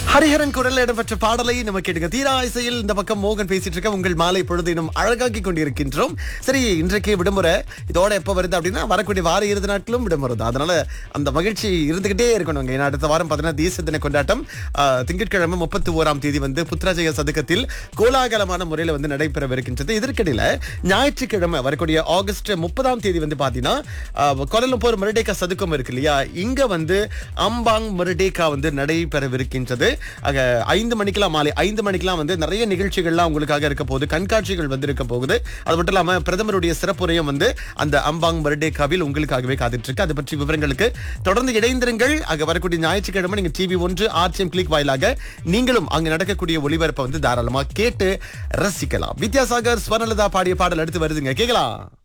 ஹரிஹரன் குரல்ல இடம்பெற்ற பாடலை நம்ம கேட்டுங்க தீரா இசையில் இந்த பக்கம் மோகன் பேசிட்டு இருக்க உங்கள் மாலை பொழுது இன்னும் அழகாக்கி கொண்டிருக்கின்றோம் சரி இன்றைக்கு விடுமுறை இதோட எப்ப வருது அப்படின்னா வரக்கூடிய வார இறுதி நாட்களும் விடுமுறை தான் அதனால அந்த மகிழ்ச்சி இருந்துகிட்டே இருக்கணுங்க ஏன்னா அடுத்த வாரம் பார்த்தீங்கன்னா தேசிய தின கொண்டாட்டம் ஆஹ், திங்கட்கிழமை முப்பத்தி ஓராம் தேதி வந்து புத்ராஜய சதுக்கத்தில் கோலாகலமான முறையில் வந்து நடைபெறவிருக்கின்றது இதற்கிடையில ஞாயிற்றுக்கிழமை வரக்கூடிய ஆகஸ்ட் முப்பதாம் தேதி வந்து பாத்தீங்கன்னா ஆஹ், கோலலம்பூர் மருடேக்கா சதுக்கம் இருக்கு இல்லையா இங்க வந்து அம்பாங் மருடேக்கா வந்து நடைபெறவிருக்கின்றது ஆக ஐந்து மணிக்கெல்லாம் மாலை ஐந்து மணிக்கெல்லாம் வந்து நிறைய நிகழ்ச்சிகள்லாம் உங்களுக்காக இருக்க போகுது கண்காட்சிகள் வந்து இருக்க போகுது அது மட்டும் இல்லாம பிரதமருடைய சிறப்புரையும் வந்து அந்த அம்பாங் மருடேக்காவில் உங்களுக்காகவே காத்துட்டு இருக்கு அது பற்றி விவரங்களுக்கு தொடர்ந்து இணைந்திருங்கள் அங்க வரக்கூடிய ஞாயிற்றுக்கிழமை நீங்க டிவி ஒன்று ஆர்டிஎம் கிளிக் வாயிலாக நீங்களும் அங்க நடக்கக்கூடிய ஒளிபரப்பை வந்து தாராளமா கேட்டு ரசிக்கலாம் வித்யாசாகர் ஸ்வர்ணலதா பாடிய பாடல் அடுத்து வருதுங்க கேக்கலாம்